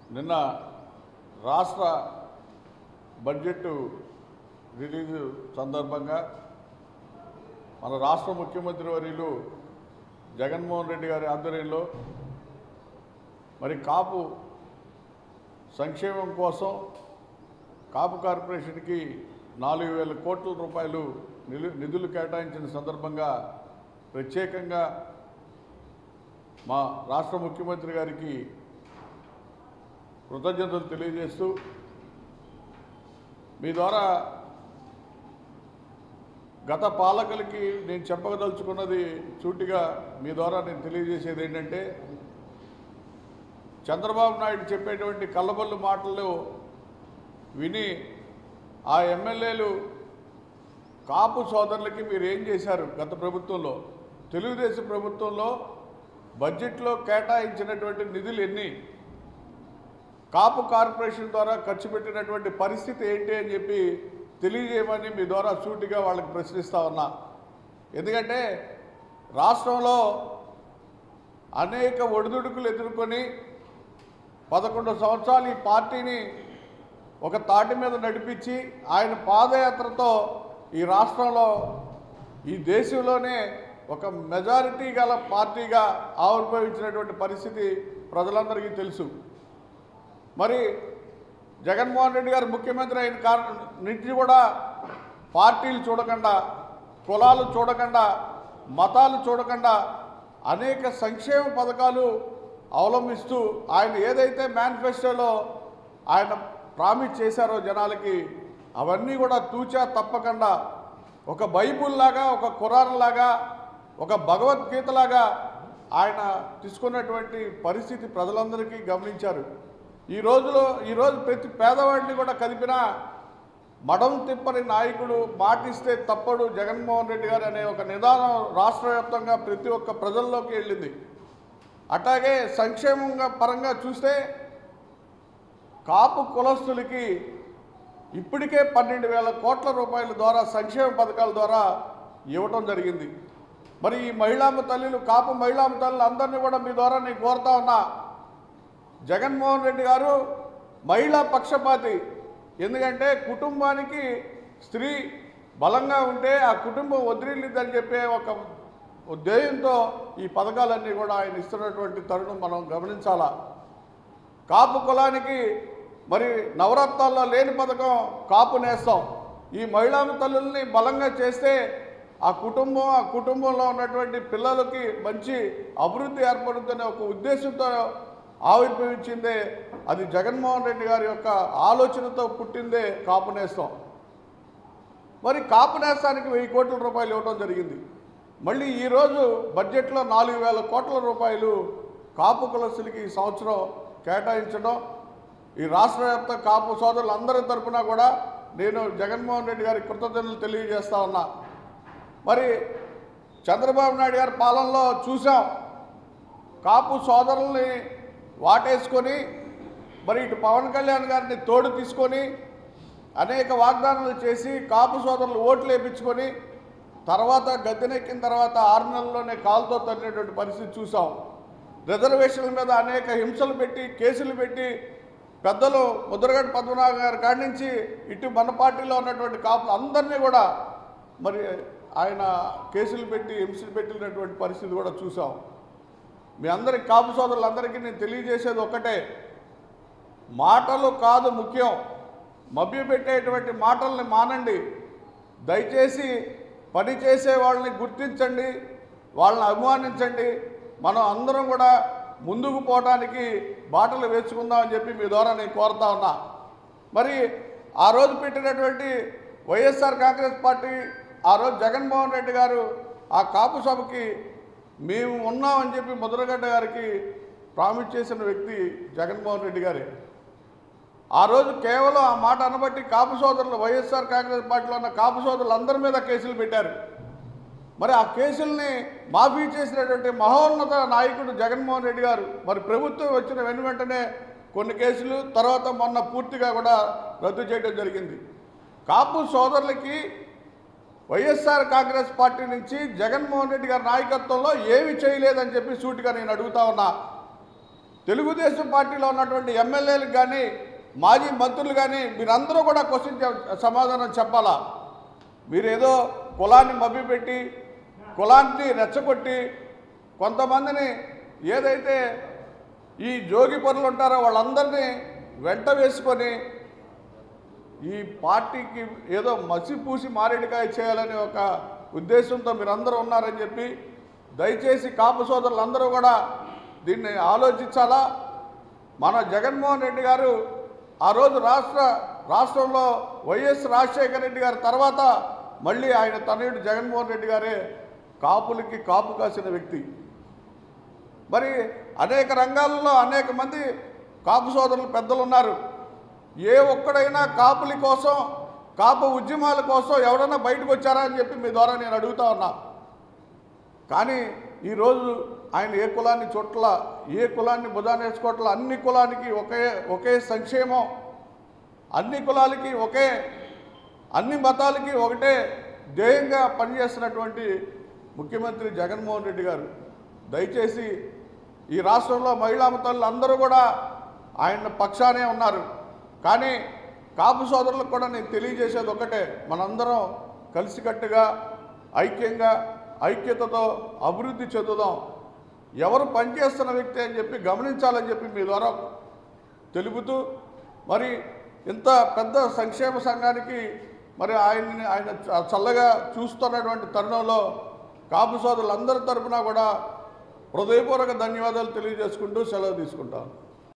నిన్న రాష్ట్ర budget release సందర్భంగా మన రాష్ట్ర ముఖ్యమంత్రి వర్యులు జగన్మోహన్ రెడ్డి గారి ఆధ్వర్యంలో మరి కాపు సంక్షేమం కోసం కాపు కార్పొరేషన్కి నాలుగు వేల కోట్ల రూపాయలు నిలు నిధులు కేటాయించిన సందర్భంగా ప్రత్యేకంగా మా రాష్ట్ర ముఖ్యమంత్రి గారికి కృతజ్ఞతలు తెలియజేస్తూ మీ ద్వారా గత పాలకులకి నేను చెప్పదలుచుకున్నది సూటిగా మీ ద్వారా నేను తెలియజేసేది ఏంటంటే చంద్రబాబు నాయుడు చెప్పేటువంటి కళ్ళబొల్లు మాటలు విని ఆ ఎమ్మెల్యేలు కాపు సోదరులకి మీరు ఏం చేశారు గత ప్రభుత్వంలో తెలుగుదేశం ప్రభుత్వంలో బడ్జెట్లో కేటాయించినటువంటి నిధులు ఎన్ని కాపు కార్పొరేషన్ ద్వారా ఖర్చు పెట్టినటువంటి పరిస్థితి ఏంటి అని చెప్పి తెలియజేయమని మీ ద్వారా సూటిగా వాళ్ళకి ప్రశ్నిస్తా ఉన్నా ఎందుకంటే రాష్ట్రంలో అనేక ఒడిదుడుకులు ఎదుర్కొని పదకొండు సంవత్సరాలు ఈ పార్టీని ఒక తాటి మీద నడిపించి ఆయన పాదయాత్రతో ఈ రాష్ట్రంలో ఈ దేశంలోనే ఒక మెజారిటీ గల పార్టీగా ఆవిర్భవించినటువంటి పరిస్థితి ప్రజలందరికీ తెలుసు మరి జగన్మోహన్ రెడ్డి గారు ముఖ్యమంత్రి అయిన కారణం నుంచి కూడా పార్టీలు చూడకుండా కులాలు చూడకుండా మతాలు చూడకుండా అనేక సంక్షేమ పథకాలు అవలంబిస్తూ ఆయన ఏదైతే మేనిఫెస్టోలో ఆయన ప్రామిస్ చేశారో జనాలకి అవన్నీ కూడా తూచా తప్పకుండా ఒక బైబుల్ లాగా ఒక ఖురాన్ లాగా ఒక భగవద్గీతలాగా ఆయన తీసుకున్నటువంటి పరిస్థితి ప్రజలందరికీ గమనించారు ఈ రోజులో ఈరోజు ప్రతి పేదవాడిని కూడా కదిపిన మడం తిప్పని నాయకుడు మాటిస్తే తప్పడు జగన్మోహన్ రెడ్డి గారు అనే ఒక నిదానం రాష్ట్ర వ్యాప్తంగా ప్రతి ఒక్క ప్రజల్లోకి వెళ్ళింది అట్లాగే సంక్షేమంగా పరంగా చూస్తే కాపు కులస్తులకి ఇప్పటికే పన్నెండు వేల కోట్ల రూపాయల ద్వారా సంక్షేమ పథకాల ద్వారా ఇవ్వటం జరిగింది మరి ఈ మహిళామ తల్లులు కాపు మహిళామ తల్లులు అందరినీ కూడా మీ ద్వారా నేను కోరుతా ఉన్నా జగన్మోహన్ రెడ్డి గారు మహిళా పక్షపాతి ఎందుకంటే కుటుంబానికి స్త్రీ బలంగా ఉంటే ఆ కుటుంబం వదిలిద్దని చెప్పే ఒక ఉద్దేశంతో ఈ పథకాలన్నీ కూడా ఆయన ఇస్తున్నటువంటి తరుణం మనం గమనించాలా కాపు కులానికి మరి నవరత్నాల్లో లేని పథకం కాపు నేస్తాం ఈ మహిళా తల్లుల్ని బలంగా చేస్తే ఆ కుటుంబం ఆ కుటుంబంలో ఉన్నటువంటి పిల్లలకి మంచి అభివృద్ధి ఏర్పడుతుందనే ఒక ఉద్దేశంతో ఆవిర్భవించిందే అది జగన్మోహన్ రెడ్డి గారి యొక్క ఆలోచనతో పుట్టిందే కాపు నేస్తాం మరి కాపు నేస్తానికి వెయ్యి కోట్ల రూపాయలు ఇవ్వడం జరిగింది మళ్ళీ ఈరోజు బడ్జెట్లో నాలుగు వేల కోట్ల రూపాయలు కాపు కులస్తులకి ఈ సంవత్సరం కేటాయించడం ఈ రాష్ట్ర వ్యాప్త కాపు సోదరులందరి తరపున కూడా నేను జగన్మోహన్ రెడ్డి గారికి కృతజ్ఞతలు తెలియజేస్తా ఉన్నా మరి చంద్రబాబు నాయుడు గారి పాలనలో చూసాం కాపు సోదరుల్ని వాటేసుకొని మరి ఇటు పవన్ కళ్యాణ్ గారిని తోడు తీసుకొని అనేక వాగ్దానాలు చేసి కాపు సోదరులు ఓట్లు వేయించుకొని తర్వాత గద్దెనెక్కిన తర్వాత ఆరు నెలల్లోనే కాలుతో తల్లినటువంటి పరిస్థితి చూసాం రిజర్వేషన్ల మీద అనేక హింసలు పెట్టి కేసులు పెట్టి పెద్దలు ముద్రగడ్డ పద్మనాభ గారి కాడి నుంచి ఇటు మన పార్టీలో ఉన్నటువంటి కాపులు అందరినీ కూడా మరి ఆయన కేసులు పెట్టి హింసలు పెట్టినటువంటి పరిస్థితి కూడా చూసాం మీ అందరి కాపు సోదరులందరికీ నేను తెలియజేసేది ఒక్కటే మాటలు కాదు ముఖ్యం మభ్యపెట్టేటువంటి మాటల్ని మానండి దయచేసి పని చేసే వాళ్ళని గుర్తించండి వాళ్ళని అభిమానించండి మనం అందరం కూడా ముందుకు పోవడానికి బాటలు వేసుకుందామని చెప్పి మీ ద్వారా నేను కోరుతా ఉన్నా మరి ఆ రోజు పెట్టినటువంటి వైఎస్ఆర్ కాంగ్రెస్ పార్టీ ఆ రోజు జగన్మోహన్ రెడ్డి గారు ఆ కాపు సభకి మేము ఉన్నామని చెప్పి ముద్రగడ్డ గారికి ప్రామిస్ చేసిన వ్యక్తి జగన్మోహన్ రెడ్డి గారే ఆ రోజు కేవలం ఆ మాట అనబట్టి కాపు సోదరులు వైఎస్ఆర్ కాంగ్రెస్ పార్టీలో ఉన్న కాపు సోదరులు అందరి మీద కేసులు పెట్టారు మరి ఆ కేసుల్ని మాఫీ చేసినటువంటి మహోన్నత నాయకుడు జగన్మోహన్ రెడ్డి గారు మరి ప్రభుత్వం వచ్చిన వెను వెంటనే కొన్ని కేసులు తర్వాత మొన్న పూర్తిగా కూడా రద్దు చేయడం జరిగింది కాపు సోదరులకి వైఎస్ఆర్ కాంగ్రెస్ పార్టీ నుంచి జగన్మోహన్ రెడ్డి గారి నాయకత్వంలో ఏమి చేయలేదని చెప్పి సూటిగా నేను అడుగుతా ఉన్నా తెలుగుదేశం పార్టీలో ఉన్నటువంటి ఎమ్మెల్యేలకు కానీ మాజీ మంత్రులు కానీ మీరందరూ కూడా క్వశ్చన్ చెప్- సమాధానం చెప్పాలా మీరేదో కులాన్ని మభ్యపెట్టి కులాన్ని రెచ్చగొట్టి కొంతమందిని ఏదైతే ఈ జోగి పనులు ఉంటారో వాళ్ళందరినీ వెంట వేసుకొని ఈ పార్టీకి ఏదో మసిపూసి మారేడుకాయ చేయాలనే ఒక ఉద్దేశంతో మీరందరూ ఉన్నారని చెప్పి దయచేసి కాపు సోదరులందరూ కూడా దీన్ని ఆలోచించాలా మన జగన్మోహన్ రెడ్డి గారు ఆ రోజు రాష్ట్ర రాష్ట్రంలో వైఎస్ రాజశేఖర రెడ్డి గారి తర్వాత మళ్ళీ ఆయన తనయుడు జగన్మోహన్ రెడ్డి గారే కాపులకి కాపు కాసిన వ్యక్తి మరి అనేక రంగాల్లో అనేక మంది కాపు సోదరులు పెద్దలు ఉన్నారు ఏ ఒక్కడైనా కాపుల కోసం కాపు ఉద్యమాల కోసం ఎవరైనా బయటకు వచ్చారా అని చెప్పి మీ ద్వారా నేను అడుగుతా ఉన్నా కానీ ఈరోజు ఆయన ఏ కులాన్ని చోట్ల ఏ కులాన్ని భుజానేసుకోవట్ల అన్ని కులానికి ఒకే ఒకే సంక్షేమం అన్ని కులాలకి ఒకే అన్ని మతాలకి ఒకటే ధ్యేయంగా పనిచేస్తున్నటువంటి ముఖ్యమంత్రి జగన్మోహన్ రెడ్డి గారు దయచేసి ఈ రాష్ట్రంలో మహిళా మతాలు అందరూ కూడా ఆయన పక్షానే ఉన్నారు కానీ కాపు సోదరులకు కూడా నేను తెలియజేసేది ఒకటే మనందరం కలిసికట్టుగా ఐక్యంగా ఐక్యతతో అభివృద్ధి చెందుదాం ఎవరు పనిచేస్తున్న వ్యక్తి అని చెప్పి గమనించాలని చెప్పి మీ ద్వారా తెలుపుతూ మరి ఇంత పెద్ద సంక్షేమ సంఘానికి మరి ఆయన్ని ఆయన చ- చల్లగా చూస్తున్నటువంటి తరుణంలో కాపు సోదరులందరి తరపున కూడా హృదయపూర్వక ధన్యవాదాలు తెలియజేసుకుంటూ సెలవు తీసుకుంటాను